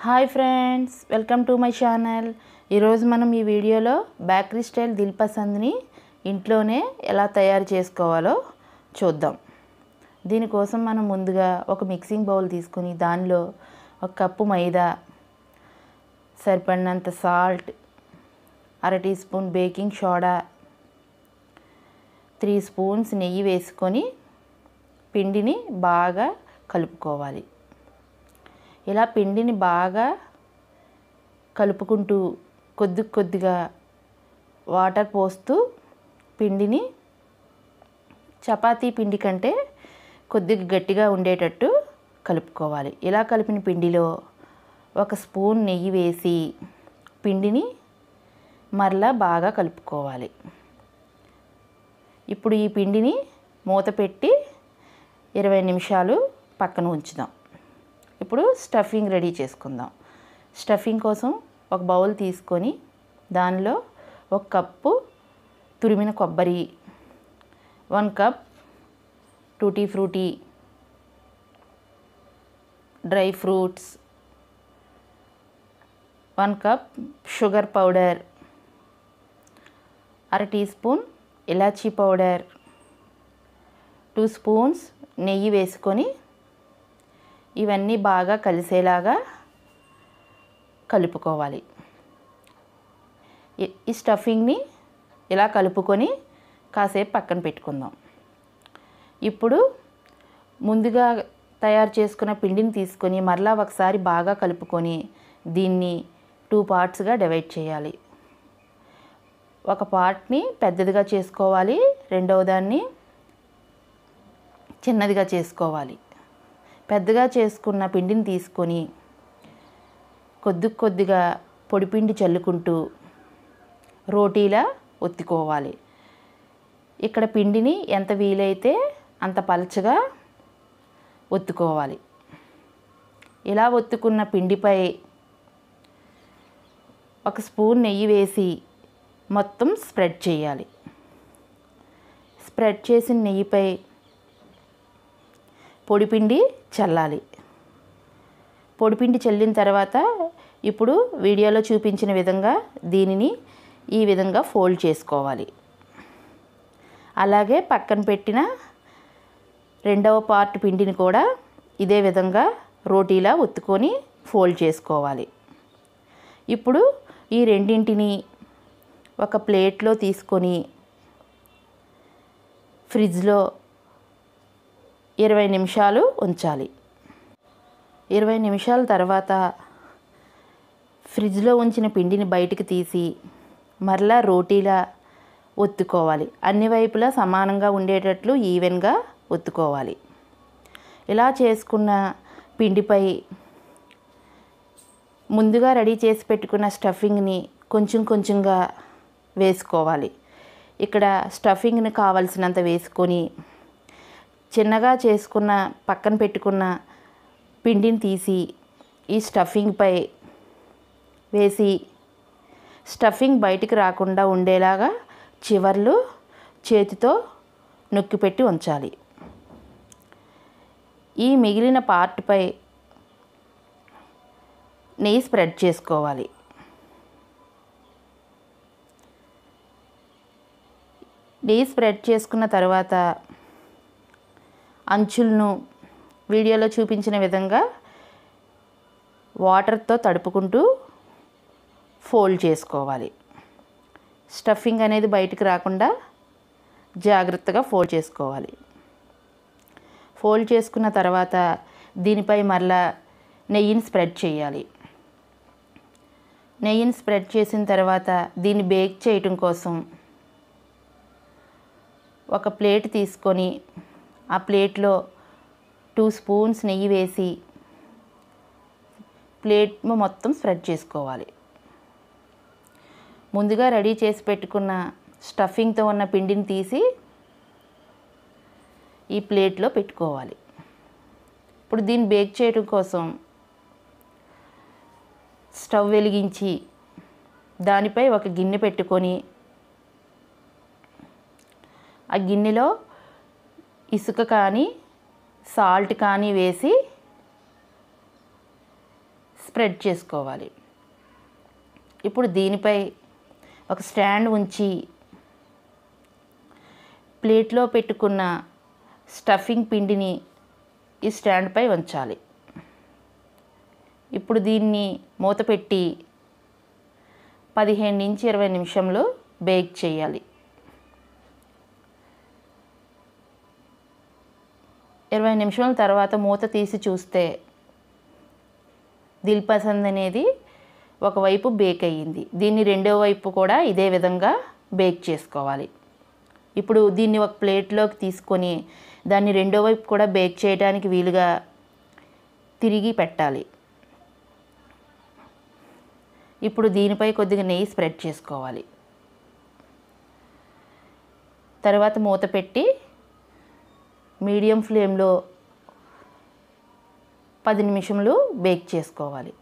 hi friends welcome to my channel ఈరోజు మనం ఈ వీడియోలో బేకరీ స్టైల్ దిల్ పసంద్ని ఇంట్లోనే ఎలా తయారు చేసుకోవాలో చూద్దాం దీనికోసం మనం ముందుగా ఒక మిక్సింగ్ బౌల్ తీసుకొని దానిలో ఒక కప్పు మైదా సరిపడినంత సాల్ట్ అర teaspoon baking soda three spoons నెయ్యి వేసుకొని పిండిని బాగా కలుపుకోవాలి ఇలా పిండిని బాగా కలుపుకుంటూ కొద్ది కొద్దిగా వాటర్ పోస్తూ పిండిని చపాతీ పిండి కంటే కొద్దిగా గట్టిగా ఉండేటట్టు కలుపుకోవాలి ఇలా కలిపిన పిండిలో ఒక స్పూన్ నెయ్యి వేసి పిండిని మరలా బాగా కలుపుకోవాలి ఇప్పుడు ఈ పిండిని మూత పెట్టి ఇరవై నిమిషాలు పక్కన ఉంచుదాం ఇప్పుడు స్టఫింగ్ రెడీ చేసుకుందాం స్టఫింగ్ కోసం ఒక బౌల్ తీసుకొని దానిలో ఒక కప్పు తురిమిన కొబ్బరి one cup tutti frutti dry fruits one cup sugar powder అర టీ స్పూన్ ఇలాచీ పౌడర్ టూ స్పూన్స్ నెయ్యి వేసుకొని ఇవన్నీ బాగా కలిసేలాగా కలుపుకోవాలి ఈ- ఈ స్టఫింగ్ని ఇలా కలుపుకొని కాసేపు పక్కన పెట్టుకుందాం ఇప్పుడు ముందుగా తయారు చేసుకున్న పిండిని తీసుకొని మరలా ఒకసారి బాగా కలుపుకొని దీన్ని టూ పార్ట్స్గా డివైడ్ చేయాలి ఒక పార్ట్ని పెద్దదిగా చేసుకోవాలి రెండవ దాన్ని చిన్నదిగా చేసుకోవాలి పెద్దగా చేసుకున్న పిండిని తీసుకొని కొద్ది కొద్దిగా పొడిపిండి చల్లుకుంటూ రోటీలా ఒత్తుకోవాలి ఇక్కడ పిండిని ఎంత వీలైతే అంత పలచగా ఒత్తుకోవాలి ఇలా ఒత్తుకున్న పిండిపై ఒక స్పూన్ నెయ్యి వేసి మొత్తం స్ప్రెడ్ చేయాలి స్ప్రెడ్ చేసిన నెయ్యిపై పొడిపిండి చల్లాలి పొడిపిండి చల్లిన తర్వాత ఇప్పుడు వీడియోలో చూపించిన విధంగా దీనిని ఈ విధంగా ఫోల్డ్ చేసుకోవాలి అలాగే పక్కన పెట్టిన రెండవ పార్ట్ పిండిని కూడా ఇదే విధంగా రోటీలా ఒత్తుకొని ఫోల్డ్ చేసుకోవాలి ఇప్పుడు ఈ రెండింటిని ఒక ప్లేట్లో తీసుకొని ఫ్రిడ్జ్లో ఇరవై నిమిషాలు ఉంచాలి ఇరవై నిమిషాల తర్వాత ఫ్రిడ్జ్లో ఉంచిన పిండిని బయటికి తీసి మరలా రోటీలా ఒత్తుకోవాలి అన్ని వైపులా సమానంగా ఉండేటట్లు ఈవెన్గా ఒత్తుకోవాలి ఇలా చేసుకున్న పిండిపై ముందుగా రెడీ చేసి పెట్టుకున్న స్టఫింగ్ని కొంచెం కొంచెంగా వేసుకోవాలి ఇక్కడ స్టఫింగ్ని కావలసినంత వేసుకొని చిన్నగా చేసుకున్న పక్కన పెట్టుకున్న పిండిని తీసి ఈ స్టఫింగ్పై వేసి స్టఫింగ్ బయటికి రాకుండా ఉండేలాగా చివర్లు చేతితో నొక్కి పెట్టి ఉంచాలి ఈ మిగిలిన పార్ట్పై నెయ్యి స్ప్రెడ్ చేసుకోవాలి నెయ్యి స్ప్రెడ్ చేసుకున్న తర్వాత అంచులను వీడియోలో చూపించిన విధంగా వాటర్తో తడుపుకుంటూ ఫోల్డ్ చేసుకోవాలి స్టఫింగ్ అనేది బయటికి రాకుండా జాగ్రత్తగా ఫోల్డ్ చేసుకోవాలి ఫోల్డ్ చేసుకున్న తర్వాత దీనిపై మరలా నెయ్యిని స్ప్రెడ్ చేయాలి నెయ్యిని స్ప్రెడ్ చేసిన తర్వాత దీన్ని బేక్ చేయటం కోసం ఒక ప్లేట్ తీసుకొని ఆ ప్లేట్లో టూ స్పూన్స్ నెయ్యి వేసి ప్లేట్ మొత్తం స్ప్రెడ్ చేసుకోవాలి ముందుగా రెడీ చేసి పెట్టుకున్న స్టఫింగ్తో ఉన్న పిండిని తీసి ఈ ప్లేట్లో పెట్టుకోవాలి ఇప్పుడు దీన్ని బేక్ చేయడం కోసం స్టవ్ వెలిగించి దానిపై ఒక గిన్నె పెట్టుకొని ఆ గిన్నెలో ఇసుక కానీ సాల్ట్ కానీ వేసి స్ప్రెడ్ చేసుకోవాలి ఇప్పుడు దీనిపై ఒక స్టాండ్ ఉంచి ప్లేట్లో పెట్టుకున్న స్టఫింగ్ పిండిని ఈ స్టాండ్పై ఉంచాలి ఇప్పుడు దీన్ని మూత పెట్టి పదిహేను నుంచి ఇరవై నిమిషంలో బేక్ చేయాలి ఇరవై నిమిషాల తర్వాత మూత తీసి చూస్తే దిల్ పసంద్ అనేది ఒకవైపు బేక్ అయ్యింది దీన్ని రెండో వైపు కూడా ఇదే విధంగా బేక్ చేసుకోవాలి ఇప్పుడు దీన్ని ఒక ప్లేట్లోకి తీసుకొని దాన్ని రెండో వైపు కూడా బేక్ చేయడానికి వీలుగా తిరిగి పెట్టాలి ఇప్పుడు దీనిపై కొద్దిగా నెయ్యి స్ప్రెడ్ చేసుకోవాలి తర్వాత మూత పెట్టి మీడియం ఫ్లేమ్లో పది నిమిషములు బేక్ చేసుకోవాలి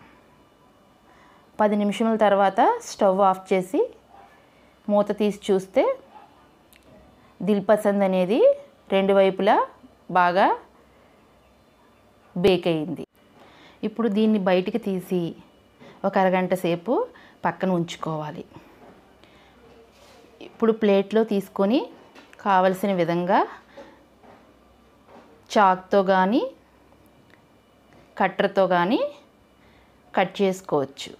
పది నిమిషముల తర్వాత స్టవ్ ఆఫ్ చేసి మూత తీసి చూస్తే దిల్ పసంద్ అనేది రెండు వైపులా బాగా బేక్ అయింది ఇప్పుడు దీన్ని బయటికి తీసి ఒక అరగంట సేపు పక్కన ఉంచుకోవాలి ఇప్పుడు ప్లేట్లో తీసుకొని కావలసిన విధంగా చాక్తో కానీ కట్టర్తో కానీ కట్ చేసుకోవచ్చు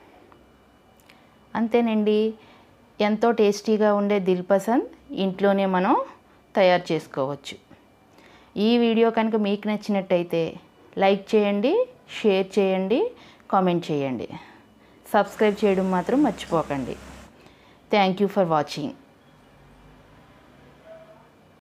అంతేనండి ఎంతో టేస్టీగా ఉండే దిల్ పసంద్ ఇంట్లోనే మనం తయారు చేసుకోవచ్చు ఈ వీడియో కనుక మీకు నచ్చినట్టయితే లైక్ చేయండి షేర్ చేయండి కామెంట్ చేయండి సబ్స్క్రైబ్ చేయడం మాత్రం మర్చిపోకండి థ్యాంక్ యూ ఫర్ వాచింగ్